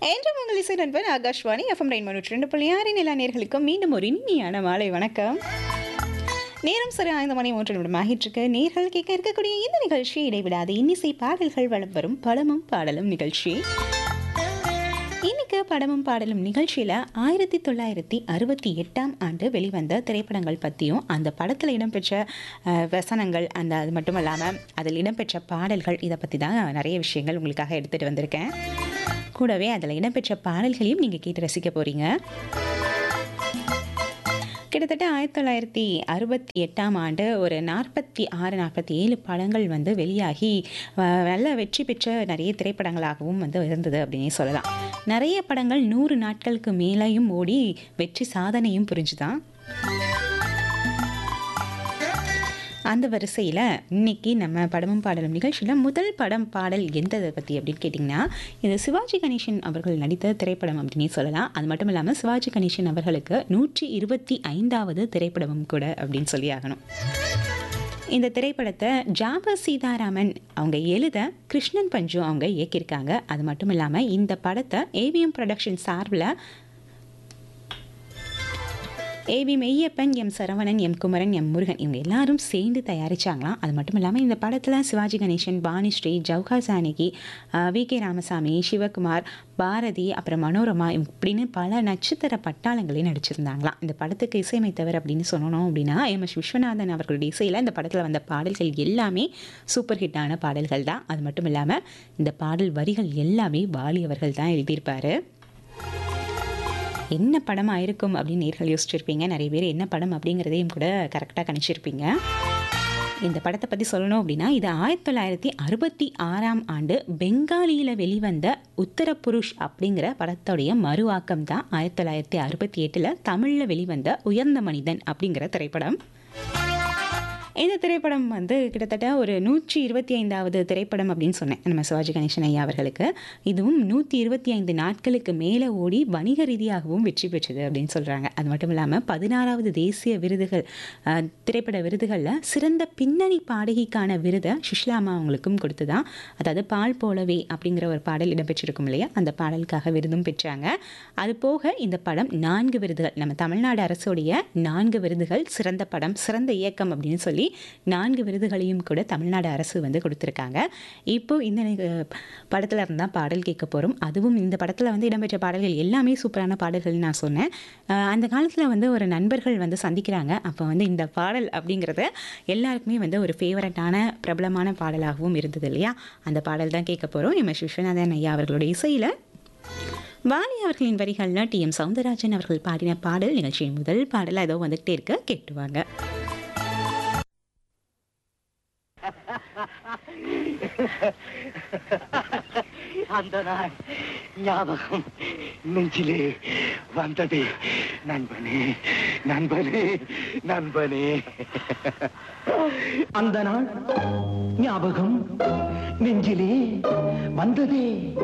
என்றும் உங்கள் இசை நண்பன் ஆகாஷ்வாணி எஃப்எம் ரெயின் மனூற்றி ரெண்டு புள்ளி ஆறு நிலா நேர்களுக்கும் மீண்டும் ஒரு இனிமையான மாலை வணக்கம் நேரம் சரி ஐந்து மணி மூன்று நிமிடம் ஆகிட்டு இருக்கு நேர்கள் கேட்க இருக்கக்கூடிய இந்த நிகழ்ச்சி இடைவிடாத இன்னிசை பாடல்கள் வளம் வரும் படமும் பாடலும் நிகழ்ச்சி இன்னைக்கு படமும் பாடலும் நிகழ்ச்சியில் ஆயிரத்தி தொள்ளாயிரத்தி அறுபத்தி எட்டாம் ஆண்டு வெளிவந்த திரைப்படங்கள் பற்றியும் அந்த படத்தில் இடம்பெற்ற அஹ், வசனங்கள் அந்த அது மட்டும் இல்லாமல் அதில் இடம்பெற்ற பாடல்கள் இதை பற்றி தான் நிறைய விஷயங்கள் உங்களுக்காக எடுத்துகிட்டு வந்திருக்கேன் கூடவே அதில் இடம்பெற்ற பாடல்களையும் நீங்கள் கேட்டு ரசிக்க போகிறீங்க கிட்டத்தட்ட ஆயிரத்தி தொள்ளாயிரத்தி அறுபத்தி எட்டாம் ஆண்டு ஒரு நாற்பத்தி ஆறு நாற்பத்தி ஏழு படங்கள் வந்து வெளியாகி அஹ், நல்ல வெற்றி பெற்ற நிறைய திரைப்படங்களாகவும் வந்து இருந்தது அப்படின்னே சொல்லலாம் நிறைய படங்கள் நூறு நாட்களுக்கு மேலேயும் ஓடி வெற்றி சாதனையும் புரிஞ்சுதான் அந்த வரிசையில் இன்னைக்கு நம்ம படமும் பாடலும் நிகழ்ச்சியில் முதல் படம் பாடல் எந்ததை பற்றி அப்படின்னு கேட்டிங்கன்னா இது சிவாஜி கணேசன் அவர்கள் நடித்த திரைப்படம் அப்படின்னே சொல்லலாம் அது மட்டும் இல்லாமல் சிவாஜி கணேசன் அவர்களுக்கு நூற்றி இருபத்தி ஐந்தாவது திரைப்படமும் கூட அப்படின்னு சொல்லி ஆகணும் இந்த திரைப்படத்தை ஜாபர் சீதாராமன் அவங்க எழுத கிருஷ்ணன் பஞ்சு அவங்க இயக்கியிருக்காங்க அது மட்டும் இல்லாமல் இந்த படத்தை ஏவிஎம் ப்ரொடக்ஷன் சார்பில் A V Meiyappan M Saravanan M Kumaran M Murugan இவங்க எல்லாரும் சேர்ந்து தயாரிச்சாங்களாம் அது மட்டும் இல்லாமல் இந்த படத்தில் சிவாஜி கணேசன் பாணிஸ்ரீ ஜவுஹர் ஜானகி வி கே ராமசாமி சிவகுமார் பாரதி அப்புறம் மனோரமா இப்படின்னு பல நட்சத்திர பட்டாளங்களையும் நடிச்சிருந்தாங்களாம் இந்த படத்துக்கு இசையமைத்தவர் அப்படின்னு சொல்லணும் அப்படின்னா எம் எஸ் விஸ்வநாதன் அவர்களுடைய இசையில் இந்த படத்தில் வந்த பாடல்கள் எல்லாமே சூப்பர் ஹிட்டான பாடல்கள் தான் அது மட்டும் இல்லாமல் இந்த பாடல் வரிகள் எல்லாமே வாலி அவர்கள் தான் எழுதியிருப்பார் என்ன படமாக இருக்கும் அப்படின்னு நேர்கள் யோசிச்சிருப்பீங்க நிறைய பேர் என்ன படம் அப்படிங்கிறதையும் கூட கரெக்டாக கணிச்சிருப்பீங்க இந்த படத்தை பற்றி சொல்லணும் அப்படின்னா இது ஆயிரத்தி தொள்ளாயிரத்தி அறுபத்தி ஆறாம் ஆண்டு பெங்காலியில் வெளிவந்த உத்தரபுருஷ் அப்படிங்கிற படத்துடைய மறுவாக்கம் தான் ஆயிரத்தி தொள்ளாயிரத்தி அறுபத்தி எட்டில் தமிழில் வெளிவந்த உயர்ந்த மனிதன் அப்படிங்கிற திரைப்படம் இந்த திரைப்படம் வந்து கிட்டத்தட்ட ஒரு நூற்றி இருபத்தி ஐந்தாவது திரைப்படம் அப்படின்னு சொன்னேன் நம்ம சிவாஜி கணேசன் ஐயா அவர்களுக்கு இதுவும் நூற்றி இருபத்தி ஐந்து நாட்களுக்கு மேலே ஓடி வணிக ரீதியாகவும் வெற்றி பெற்றது அப்படின்னு சொல்கிறாங்க அது மட்டும் இல்லாமல் பதினாறாவது தேசிய விருதுகள் அஹ், திரைப்பட விருதுகளில் சிறந்த பின்னணி பாடகிக்கான விருதை சுஷ்லாமா அவங்களுக்கும் கொடுத்து தான் அதாவது பால் போலவே அப்படிங்கிற ஒரு பாடல் இடம்பெற்றிருக்கும் இல்லையா அந்த பாடலுக்காக விருதும் பெற்றாங்க அது போக இந்த படம் நான்கு விருதுகள் நம்ம தமிழ்நாடு அரசுடைய நான்கு விருதுகள் சிறந்த படம் சிறந்த இயக்கம் அப்படின்னு சொல்லி நான்கு விருதுகளையும் கூட தமிழ்நாடு அரசு வந்து கொடுத்துருக்காங்க இப்போ இந்த படத்தில் இருந்தால் பாடல் கேட்க போகிறோம் அதுவும் இந்த படத்தில் வந்து இடம்பெற்ற பாடல்கள் எல்லாமே சூப்பரான பாடல்கள்னு நான் சொன்னேன் அஹ் அந்த காலத்தில் வந்து ஒரு நண்பர்கள் வந்து சந்திக்கிறாங்க அப்போ வந்து இந்த பாடல் அப்படிங்கிறது எல்லாருக்குமே வந்து ஒரு ஃபேவரட்டான பிரபலமான பாடலாகவும் இருந்தது இல்லையா அந்த பாடல் தான் கேட்க போகிறோம் எம் எஸ் விஸ்வநாதன் ஐயா அவர்களுடைய இசையில் வாணி அவர்களின் வரிகளில் டி எம் சவுந்தரராஜன் அவர்கள் பாடின பாடல் நிகழ்ச்சியின் முதல் பாடல் ஏதோ வந்துகிட்டே இருக்க கேட்டுவாங்க அந்த நாள் ஞாபகம் நெஞ்சிலே வந்தது நண்பனே நண்பனே நண்பனே அந்த நாள் ஞாபகம் நெஞ்சிலே வந்ததே